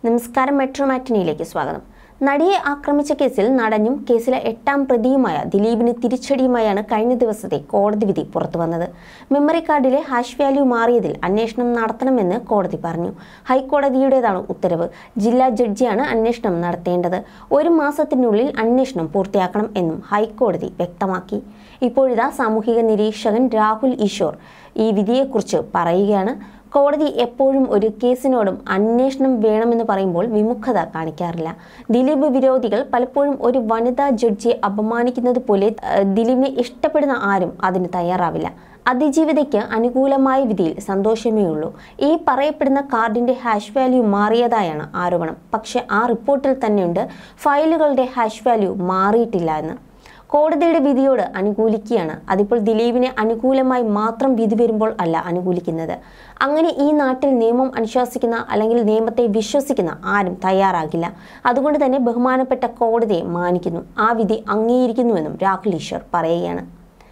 നമസ്കാരം മെട്രോ മാറ്റിനിയിലേക്ക് സ്വാഗതം നടിയെ ആക്രമിച്ച കേസിൽ നടനും കേസിലെ എട്ടാം പ്രതിയുമായ ദിലീപിന് തിരിച്ചടിയുമായാണ് കഴിഞ്ഞ ദിവസത്തെ കോടതി വിധി പുറത്തുവന്നത് മെമ്മറി കാർഡിലെ ഹാഷ് വാല്യൂ മാറിയതിൽ അന്വേഷണം നടത്തണമെന്ന് കോടതി പറഞ്ഞു ഹൈക്കോടതിയുടേതാണ് ഉത്തരവ് ജില്ലാ ജഡ്ജിയാണ് അന്വേഷണം നടത്തേണ്ടത് ഒരു മാസത്തിനുള്ളിൽ അന്വേഷണം പൂർത്തിയാക്കണം എന്നും ഹൈക്കോടതി വ്യക്തമാക്കി ഇപ്പോഴിതാ സാമൂഹിക നിരീക്ഷകൻ രാഹുൽ ഈശ്വർ ഈ വിധിയെക്കുറിച്ച് പറയുകയാണ് കോടതി എപ്പോഴും ഒരു കേസിനോടും അന്വേഷണം വേണമെന്ന് പറയുമ്പോൾ വിമുഖത കാണിക്കാറില്ല ദിലീപ് വിരോധികൾ പലപ്പോഴും ഒരു വനിതാ ജഡ്ജിയെ അപമാനിക്കുന്നത് പോലെ ഏഹ്, ദിലീപിനെ ഇഷ്ടപ്പെടുന്ന ആരും അതിന് തയ്യാറാവില്ല അതിജീവിതയ്ക്ക് അനുകൂലമായ വിധിയിൽ സന്തോഷമേ ഉള്ളൂ ഈ പറയപ്പെടുന്ന കാർഡിന്റെ ഹാഷ് വാല്യൂ മാറിയതായാണ് ആരോപണം പക്ഷേ ആ റിപ്പോർട്ടിൽ തന്നെയുണ്ട് ഫയലുകളുടെ ഹാഷ് വാല്യൂ മാറിയിട്ടില്ല എന്ന് കോടതിയുടെ വിധിയോട് അനുകൂലിക്കുകയാണ് അതിപ്പോൾ ദിലീപിനെ അനുകൂലമായി മാത്രം വിധി വരുമ്പോൾ അല്ല അനുകൂലിക്കുന്നത് അങ്ങനെ ഈ നാട്ടിൽ നിയമം അനുശാസിക്കുന്ന അല്ലെങ്കിൽ നിയമത്തെ വിശ്വസിക്കുന്ന ആരും തയ്യാറാകില്ല അതുകൊണ്ട് തന്നെ ബഹുമാനപ്പെട്ട കോടതിയെ മാനിക്കുന്നു ആ വിധി അംഗീകരിക്കുന്നുവെന്നും രാഹുൽ ഈശ്വർ പറയുകയാണ്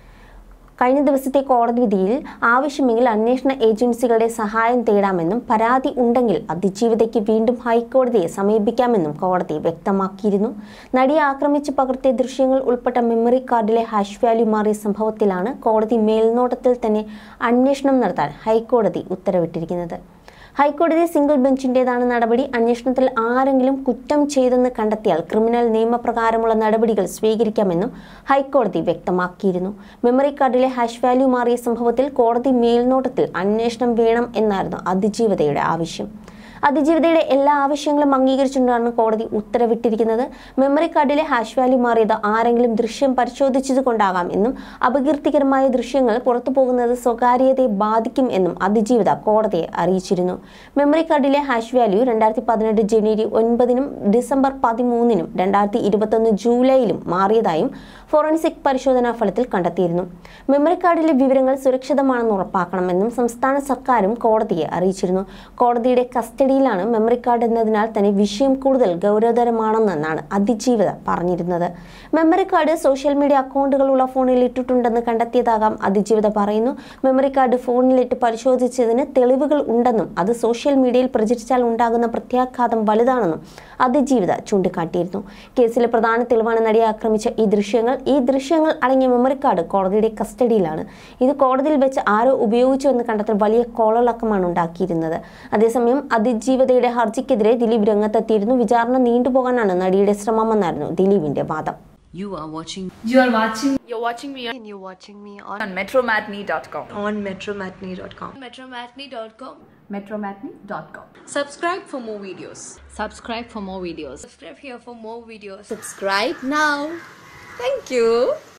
കഴിഞ്ഞ ദിവസത്തെ കോടതി വിധിയിൽ ആവശ്യമെങ്കിൽ അന്വേഷണ ഏജൻസികളുടെ സഹായം തേടാമെന്നും പരാതി ഉണ്ടെങ്കിൽ അതിജീവിതയ്ക്ക് വീണ്ടും ഹൈക്കോടതിയെ സമീപിക്കാമെന്നും കോടതി വ്യക്തമാക്കിയിരുന്നു നടിയെ ആക്രമിച്ച് പകർത്തിയ ദൃശ്യങ്ങൾ ഉൾപ്പെട്ട മെമ്മറി കാർഡിലെ ഹാഷ് വാല്യൂ മാറിയ സംഭവത്തിലാണ് കോടതി മേൽനോട്ടത്തിൽ തന്നെ അന്വേഷണം നടത്താൻ ഹൈക്കോടതി ഉത്തരവിട്ടിരിക്കുന്നത് ഹൈക്കോടതി സിംഗിൾ ബെഞ്ചിന്റേതാണ് നടപടി അന്വേഷണത്തിൽ ആരെങ്കിലും കുറ്റം ചെയ്തെന്ന് കണ്ടെത്തിയാൽ ക്രിമിനൽ നിയമപ്രകാരമുള്ള നടപടികൾ സ്വീകരിക്കാമെന്നും ഹൈക്കോടതി വ്യക്തമാക്കിയിരുന്നു മെമ്മറി കാർഡിലെ ഹാഷ് വാല്യൂ മാറിയ സംഭവത്തിൽ കോടതി മേൽനോട്ടത്തിൽ അന്വേഷണം വേണം എന്നായിരുന്നു അതിജീവതയുടെ ആവശ്യം അതിജീവിതയുടെ എല്ലാ ആവശ്യങ്ങളും അംഗീകരിച്ചുകൊണ്ടാണ് കോടതി ഉത്തരവിട്ടിരിക്കുന്നത് മെമ്മറി കാർഡിലെ ഹാഷ് വാല്യൂ മാറിയത് ആരെങ്കിലും ദൃശ്യം പരിശോധിച്ചത് കൊണ്ടാകാം എന്നും അപകീർത്തികരമായ ദൃശ്യങ്ങൾ പുറത്തു പോകുന്നത് സ്വകാര്യതയെ ബാധിക്കും എന്നും അതിജീവിത കോടതിയെ അറിയിച്ചിരുന്നു മെമ്മറി കാർഡിലെ ഹാഷ് വാല്യൂ രണ്ടായിരത്തി പതിനെട്ട് ജനുവരി ഒൻപതിനും ഡിസംബർ പതിമൂന്നിനും രണ്ടായിരത്തി ഇരുപത്തൊന്ന് ജൂലൈയിലും മാറിയതായും ഫോറൻസിക് പരിശോധനാ ഫലത്തിൽ കണ്ടെത്തിയിരുന്നു മെമ്മറി കാർഡിലെ വിവരങ്ങൾ സുരക്ഷിതമാണെന്ന് ഉറപ്പാക്കണമെന്നും സംസ്ഥാന സർക്കാരും കോടതിയെ അറിയിച്ചിരുന്നു കോടതിയുടെ കസ്റ്റഡിയിലാണ് മെമ്മറി കാർഡ് എന്നതിനാൽ തന്നെ വിഷയം കൂടുതൽ ഗൗരവതരമാണെന്നാണ് അതിജീവിത പറഞ്ഞിരുന്നത് മെമ്മറി കാർഡ് സോഷ്യൽ മീഡിയ അക്കൗണ്ടുകളുള്ള ഫോണിൽ ഇട്ടിട്ടുണ്ടെന്ന് കണ്ടെത്തിയതാകാം അതിജീവിത പറയുന്നു മെമ്മറി കാർഡ് ഫോണിലിട്ട് പരിശോധിച്ചതിന് തെളിവുകൾ ഉണ്ടെന്നും അത് സോഷ്യൽ മീഡിയയിൽ പ്രചരിച്ചാൽ ഉണ്ടാകുന്ന പ്രത്യാഘാതം വലുതാണെന്നും അതിജീവിത ചൂണ്ടിക്കാട്ടിയിരുന്നു കേസിലെ പ്രധാന തെളിവാണ് നടിയെ ആക്രമിച്ച ഈ ദൃശ്യങ്ങൾ ഈ ദൃശ്യങ്ങൾ അടങ്ങിയ മെമ്മറി കാർഡ് കോടതിയുടെ കസ്റ്റഡിയിലാണ് ഇത് കോടതിയിൽ വെച്ച് ആരോ ഉപയോഗിച്ചു എന്ന് കണ്ടെത്തൽ വലിയ കോളലക്കമാണ് ഉണ്ടാക്കിയിരുന്നത് അതേസമയം അതിജീവതയുടെ ഹർജിക്കെതിരെ ദിലീപ് രംഗത്തെത്തിയിരുന്നു വിചാരണ നീണ്ടുപോകാനാണ് നടിയുടെ ശ്രമമെന്നായിരുന്നു ദിലീപിന്റെ വാദം You are watching You are watching You're watching me on, and you're watching me on, on metromatney.com. on metromatney.com. metromatney.com. Metromatney.com. Subscribe for more videos. subscribe for more videos Subscribe here for more videos. Subscribe now. Thank you.